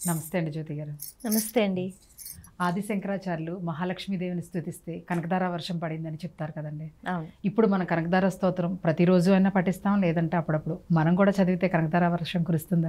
నమస్తే అండి జ్యోతి గారు నమస్తే అండి ఆది శంకరాచార్యులు మహాలక్ష్మీదేవిని స్థుతిస్తే కనకధార వర్షం పడిందని చెప్తారు కదండి అవును ఇప్పుడు మన కనకధార స్తోత్రం ప్రతిరోజు అయినా పఠిస్తాం లేదంటే అప్పుడప్పుడు మనం కూడా చదివితే కనకధార వర్షం కురుస్తుందా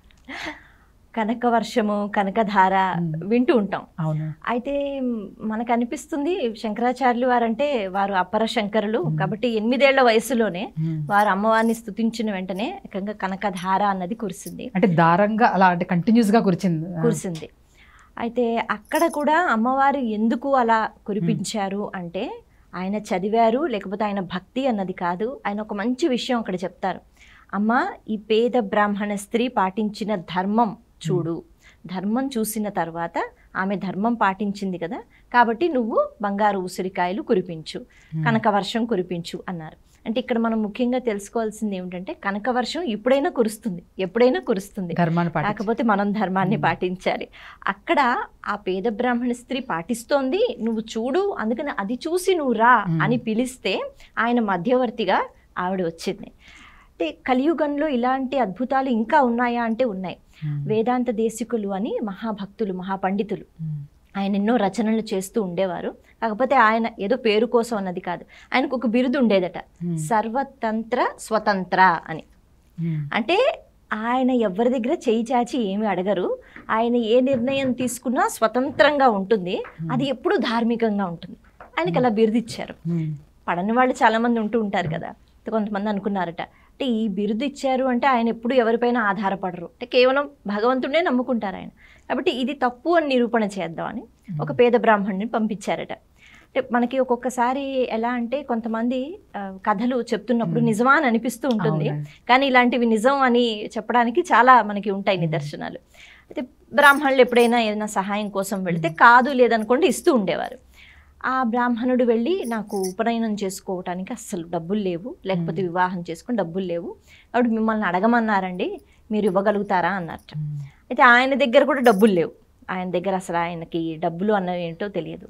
కనక వర్షము కనకధార మ్మ్. వింటూ ఉంటాం అవును అయితే మ్, మనకు అనిపిస్తుంది శంకరాచార్యులు వారంటే వారు అపర శంకరులు మ్మ్. కాబట్టి ఎనిమిదేళ్ల వయసులోనే ఉమ్. వారు అమ్మవారిని స్తుతించిన వెంటనే ఏకంగా కనకధార అన్నది కురిసింది అంటే దారంగా అలా అంటే కంటిన్యూస్ గా కురిచింది కురిసింది అయితే అక్కడ కూడా అమ్మవారు ఎందుకు అలా కురిపించారు అంటే ఆయన చదివారు లేకపోతే ఆయన భక్తి అన్నది కాదు ఆయన ఒక మంచి విషయం అక్కడ చెప్తారు అమ్మ ఈ పేద బ్రాహ్మణ స్త్రీ పాటించిన ధర్మం చూడు ధర్మం చూసిన తర్వాత ఆమె ధర్మం పాటించింది కదా కాబట్టి నువ్వు బంగారు ఉసిరికాయలు కురిపించు ఉమ్. కనక వర్షం కురిపించు అన్నారు అంటే ఇక్కడ మనం ముఖ్యంగా తెలుసుకోవాల్సింది ఏమిటంటే కనక వర్షం ఇప్పుడైనా కురుస్తుంది ఎప్పుడైనా కురుస్తుంది ధర్మాన్ని పాటి కాకపోతే మనం ధర్మాన్ని మ్మ్. పాటించాలి అక్కడ ఆ పేద బ్రాహ్మణ స్త్రీ పాటిస్తోంది నువ్వు చూడు అందుకని అది చూసి నువ్వు రా మ్మ్. అని పిలిస్తే ఆయన మధ్యవర్తిగా ఆవిడ వచ్చింది అంటే కలియుగంలో ఇలాంటి అద్భుతాలు ఇంకా ఉన్నాయా అంటే ఉన్నాయి వేదాంత దేశికులు అని మహాభక్తులు మహాపండితులు ఆయన ఎన్నో రచనలు చేస్తూ ఉండేవారు కాకపోతే ఆయన ఏదో పేరు కోసం అన్నది కాదు ఆయనకు ఒక బిరుదు ఉండేదట సర్వతంత్ర స్వతంత్ర అని అంటే ఆయన ఎవరి దగ్గర చేయి చాచి ఏమి అడగరు ఆయన ఏ నిర్ణయం తీసుకున్నా స్వతంత్రంగా ఉంటుంది అది ఎప్పుడూ ధార్మికంగా ఉంటుంది ఆయనకి అలా బిరుదిచ్చారు పడని వాళ్ళు చాలా మంది ఉంటూ ఉంటారు కదా కొంతమంది అనుకున్నారట అంటే ఈ బిరుదు ఇచ్చారు అంటే ఆయన ఎప్పుడు ఎవరిపైన ఆధారపడరు అంటే కేవలం భగవంతుడే నమ్ముకుంటారు ఆయన కాబట్టి ఇది తప్పు అని నిరూపణ చేద్దామని ఒక పేద బ్రాహ్మణుని పంపించారట అంటే మనకి ఒక్కొక్కసారి ఎలా అంటే కొంతమంది ఆ, కథలు చెప్తున్నప్పుడు మ్మ్. నిజమా అని అనిపిస్తూ ఉంటుంది కానీ ఇలాంటివి నిజం అని చెప్పడానికి చాలా మనకి ఉంటాయి మ్మ్. నిదర్శనాలు అయితే బ్రాహ్మణులు ఎప్పుడైనా ఏదైనా సహాయం కోసం వెళితే కాదు లేదనుకోండి ఇస్తూ ఉండేవారు ఆ బ్రాహ్మణుడు వెళ్ళి నాకు ఉపనయనం చేసుకోవటానికి అస్సలు డబ్బులు లేవు లేకపోతే మ్మ్. వివాహం చేసుకుని డబ్బులు లేవు కాబట్టి మిమ్మల్ని అడగమన్నారండి మీరు ఇవ్వగలుగుతారా అన్నట్ట అయితే ఆయన దగ్గర కూడా డబ్బులు లేవు ఆయన దగ్గర అసలు ఆయనకి డబ్బులు అన్నవి ఏంటో తెలియదు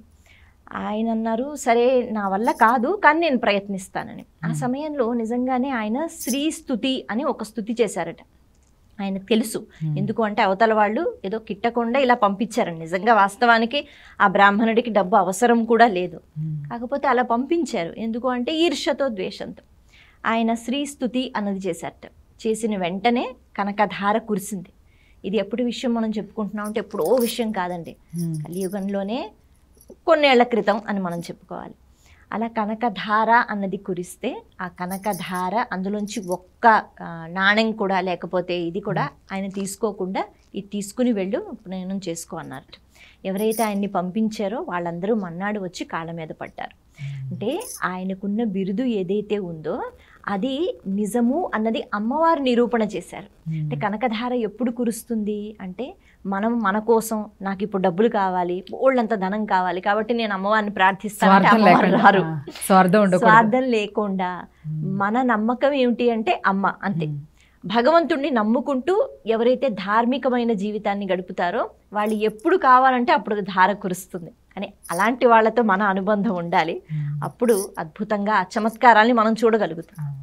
ఆయన అన్నారు సరే నా వల్ల కాదు కానీ నేను ప్రయత్నిస్తానని ఆ మ్మ్. సమయంలో నిజంగానే ఆయన శ్రీ స్తుతి అని ఒక స్తుతి చేశారట ఆయనకు తెలుసు ఎందుకు అంటే అవతల వాళ్ళు ఏదో కిట్టకుండా ఇలా పంపించారండి నిజంగా వాస్తవానికి ఆ బ్రాహ్మణుడికి డబ్బు అవసరం కూడా లేదు కాకపోతే అలా పంపించారు ఎందుకు అంటే ఈర్ష్యతో ద్వేషంతో ఆయన శ్రీ స్తుతి అన్నది చేశారట చేసిన వెంటనే కనకధార కురిసింది ఇది ఎప్పుడు విషయం మనం చెప్పుకుంటున్నాం అంటే ఎప్పుడో విషయం కాదండి కలియుగంలోనే కొన్నేళ్ల క్రితం అని మనం చెప్పుకోవాలి అలా కనకధార అన్నది కురిస్తే ఆ కనకధార అందులోంచి ఒక్క ఆ, నాణెం కూడా లేకపోతే ఇది కూడా ఆయన తీసుకోకుండా ఇది తీసుకుని వెళ్ళు ఉపనయనం చేసుకో అన్నారు ఎవరైతే ఆయన్ని పంపించారో వాళ్ళందరూ మన్నాడు వచ్చి కాళ్ళ మీద పడ్డారు అంటే ఆయనకున్న బిరుదు ఏదైతే ఉందో అది నిజము అన్నది అమ్మవారు నిరూపణ చేశారు అంటే కనకధార ఎప్పుడు కురుస్తుంది అంటే మనం మన కోసం నాకు ఇప్పుడు డబ్బులు కావాలి ఓళ్ళంత ధనం కావాలి కాబట్టి నేను అమ్మవారిని ప్రార్థిస్తాను అంటే స్వార్థం అమ్మవారు లేకుండా రారు ఆ, స్వార్థం ఉండకూడదు స్వార్థం లేకుండా మన నమ్మకం ఏమిటి అంటే అమ్మ అంతే ఉమ్. భగవంతుణ్ణి నమ్ముకుంటూ ఎవరైతే ధార్మికమైన జీవితాన్ని గడుపుతారో వాళ్ళు ఎప్పుడు కావాలంటే అప్పుడు ధార కురుస్తుంది అని అలాంటి వాళ్ళతో మన అనుబంధం ఉండాలి ఉమ్. అప్పుడు అద్భుతంగా ఆ చమత్కారాల్ని మనం చూడగలుగుతాం ఆ.